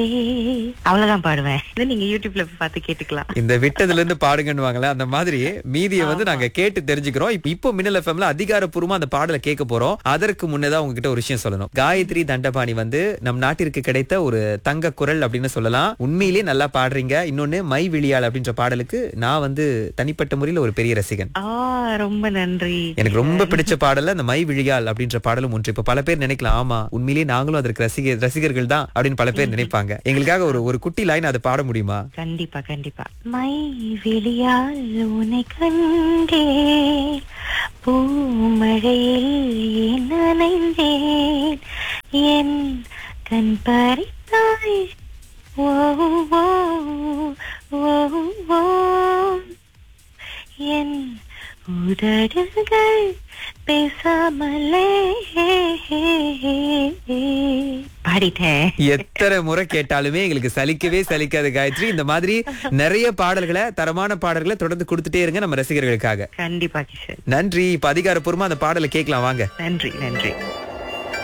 அவ்வளவுதான் பாடுவேன் இதை நீங்க யூடியூப்ல போய் பார்த்து கேட்டுக்கலாம் இந்த விட்டதுல இருந்து பாடுங்கன்னு அந்த மாதிரி மீதியை வந்து நாங்க கேட்டு தெரிஞ்சுக்கிறோம் இப்ப- இப்போ மின்னல் எஃப்எம்ல அதிகாரப்பூர்வமா அந்த பாடலை கேட்க போறோம் அதற்கு முன்னதான் உங்ககிட்ட ஒரு விஷயம் சொல்லணும் காயத்ரி தண்டபாணி வந்து நம் நாட்டிற்கு கிடைத்த ஒரு தங்க குரல் அப்படின்னு சொல்லலாம் உண்மையிலேயே நல்லா பாடுறீங்க இன்னொன்னு மை விழியாள் அப்படின்ற பாடலுக்கு நான் வந்து தனிப்பட்ட முறையில் ஒரு பெரிய ரசிகன் ஆ ரொம்ப நன்றி எனக்கு ரொம்ப பிடிச்ச பாடல்ல அந்த மை விழியாள் அப்படின்ற பாடலும் ஒன்று இப்ப பல பேர் நினைக்கலாம் ஆமா உண்மையிலேயே நாங்களும் அதற்கு ரசிகர் ரசிகர்கள் தான் அப்படின்னு பல பேர் நினைப்பாங்க எங்களுக்காக ஒரு ஒரு குட்டி லைன் அதை பாட முடியுமா கண்டிப்பா கண்டிப்பா மை விழியால் உன்னை கண்டே பூமழையில் நனைந்தேன் என் கண் பறித்தாய் ஓ ஓ, ஓ, ஓ. என் உதடுகள் பேசாமலே பாடிட்டேன் எத்தனை முறை கேட்டாலுமே எங்களுக்கு சலிக்கவே சலிக்காது காயத்ரி இந்த மாதிரி நிறைய பாடல்களை தரமான பாடல்களை தொடர்ந்து கொடுத்துட்டே இருங்க நம்ம ரசிகர்களுக்காக கண்டிப்பா கிஷன் நன்றி இப்ப அதிகாரப்பூர்வமா அந்த பாடலை கேட்கலாம் வாங்க நன்றி நன்றி